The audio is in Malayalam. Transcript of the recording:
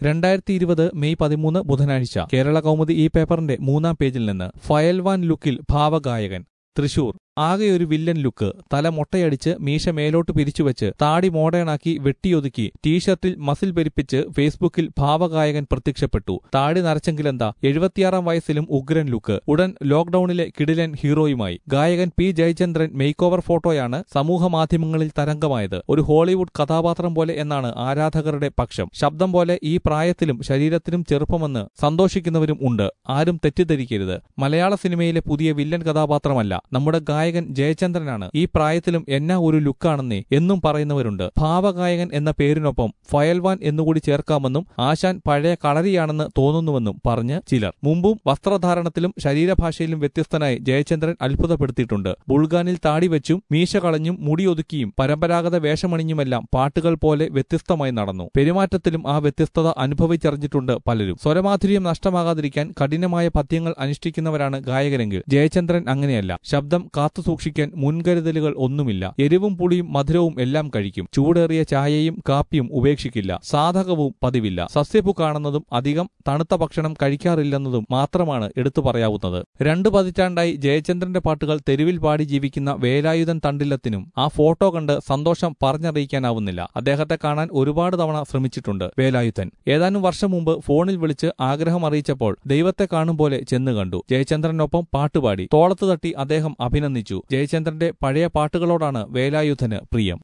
രണ്ടായിരത്തി ഇരുപത് മെയ് പതിമൂന്ന് ബുധനാഴ്ച കേരള കൗമുദി ഈ പേപ്പറിന്റെ മൂന്നാം പേജിൽ നിന്ന് ഫയൽവാൻ ലുക്കിൽ ഭാവഗായകൻ തൃശൂർ ആകെ ഒരു വില്ലൻ ലുക്ക് തല മൊട്ടയടിച്ച് മീശ മേലോട്ട് പിരിച്ചുവെച്ച് താടി മോഡേണാക്കി വെട്ടിയൊതുക്കി ടീഷർട്ടിൽ മസിൽ പെരിപ്പിച്ച് ഫേസ്ബുക്കിൽ ഭാവഗായകൻ പ്രത്യക്ഷപ്പെട്ടു താടി നരച്ചെങ്കിലെന്താ എഴുപത്തിയാറാം വയസ്സിലും ഉഗ്രൻ ലുക്ക് ഉടൻ ലോക്ഡൌണിലെ കിടിലൻ ഹീറോയുമായി ഗായകൻ പി ജയചന്ദ്രൻ മേക്ക് ഓവർ ഫോട്ടോയാണ് സമൂഹ മാധ്യമങ്ങളിൽ തരംഗമായത് ഒരു ഹോളിവുഡ് കഥാപാത്രം പോലെ എന്നാണ് ആരാധകരുടെ പക്ഷം ശബ്ദം പോലെ ഈ പ്രായത്തിലും ശരീരത്തിലും ചെറുപ്പമെന്ന് സന്തോഷിക്കുന്നവരും ഉണ്ട് ആരും തെറ്റിദ്ധരിക്കരുത് മലയാള സിനിമയിലെ പുതിയ വില്ലൻ കഥാപാത്രമല്ല നമ്മുടെ ഗായകൻ ജയചന്ദ്രനാണ് ഈ പ്രായത്തിലും എന്നാ ഒരു ലുക്കാണെന്നേ എന്നും പറയുന്നവരുണ്ട് ഭാവഗായകൻ എന്ന പേരിനൊപ്പം ഫയൽവാൻ എന്നുകൂടി ചേർക്കാമെന്നും ആശാൻ പഴയ കളരിയാണെന്ന് തോന്നുന്നുവെന്നും പറഞ്ഞ് ചിലർ മുമ്പും വസ്ത്രധാരണത്തിലും ശരീരഭാഷയിലും വ്യത്യസ്തനായി ജയചന്ദ്രൻ അത്ഭുതപ്പെടുത്തിയിട്ടുണ്ട് ബുൾഗാനിൽ താടി വെച്ചും മീശ കളഞ്ഞും മുടിയൊതുക്കിയും പരമ്പരാഗത വേഷമണിഞ്ഞുമെല്ലാം പാട്ടുകൾ പോലെ വ്യത്യസ്തമായി നടന്നു പെരുമാറ്റത്തിലും ആ വ്യത്യസ്തത അനുഭവിച്ചറിഞ്ഞിട്ടുണ്ട് പലരും സ്വരമാധുര്യം നഷ്ടമാകാതിരിക്കാൻ കഠിനമായ പദ്യങ്ങൾ അനുഷ്ഠിക്കുന്നവരാണ് ഗായകരെങ്കിൽ ജയചന്ദ്രൻ അങ്ങനെയല്ല ശബ്ദം കാത്തുസൂക്ഷിക്കാൻ മുൻകരുതലുകൾ ഒന്നുമില്ല എരിവും പുളിയും മധുരവും എല്ലാം കഴിക്കും ചൂടേറിയ ചായയും കാപ്പിയും ഉപേക്ഷിക്കില്ല സാധകവും പതിവില്ല സസ്യപ്പു കാണുന്നതും അധികം തണുത്ത ഭക്ഷണം കഴിക്കാറില്ലെന്നതും മാത്രമാണ് എടുത്തു പറയാവുന്നത് രണ്ടു പതിറ്റാണ്ടായി ജയചന്ദ്രന്റെ പാട്ടുകൾ തെരുവിൽ പാടി ജീവിക്കുന്ന വേലായുധൻ തണ്ടില്ലത്തിനും ആ ഫോട്ടോ കണ്ട് സന്തോഷം പറഞ്ഞറിയിക്കാനാവുന്നില്ല അദ്ദേഹത്തെ കാണാൻ ഒരുപാട് തവണ ശ്രമിച്ചിട്ടുണ്ട് വേലായുധൻ ഏതാനും വർഷം മുമ്പ് ഫോണിൽ വിളിച്ച് ആഗ്രഹം അറിയിച്ചപ്പോൾ ദൈവത്തെ കാണും പോലെ ചെന്ന് കണ്ടു ജയചന്ദ്രനൊപ്പം പാട്ടുപാടി തോളത്ത് തട്ടി അദ്ദേഹം അഭിനന്ദിച്ചു ജയചന്ദ്രന്റെ പഴയ പാട്ടുകളോടാണ് വേലായുധന് പ്രിയം